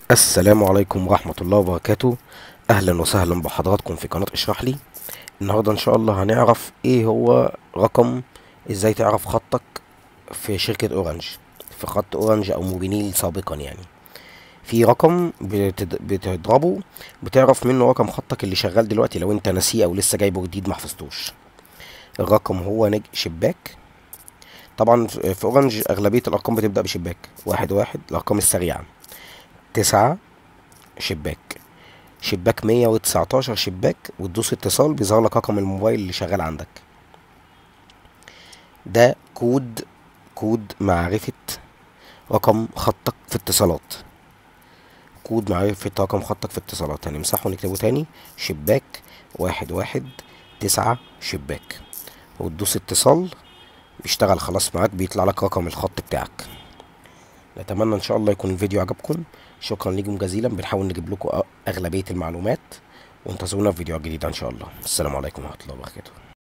السلام عليكم ورحمة الله وبركاته أهلا وسهلا بحضراتكم في قناة اشرح لي النهاردة إن شاء الله هنعرف إيه هو رقم إزاي تعرف خطك في شركة أورنج في خط أورنج أو موبينيل سابقا يعني في رقم بتد- بتضربه بتعرف منه رقم خطك اللي شغال دلوقتي لو انت ناسيه او لسه جايبه جديد محفظتوش الرقم هو نج شباك طبعا في في اورنج اغلبية الارقام بتبدأ بشباك واحد واحد الارقام السريعة تسعة شباك شباك مية وتسعتاشر شباك وتدوس اتصال بيظهر لك رقم الموبايل اللي شغال عندك ده كود كود معرفة رقم خطك في اتصالات كود معرفة رقم خطك في اتصالات هنمسحه ونكتبه تاني شباك واحد واحد تسعة شباك وتدوس اتصال بيشتغل خلاص معاك بيطلع لك رقم الخط بتاعك نتمنى ان شاء الله يكون الفيديو عجبكم شكرا لكم جزيلا بنحاول نجيب لكم أ- اغلبية المعلومات وانتظرونا في فيديوهات جديدة ان شاء الله السلام عليكم ورحمة الله وبركاته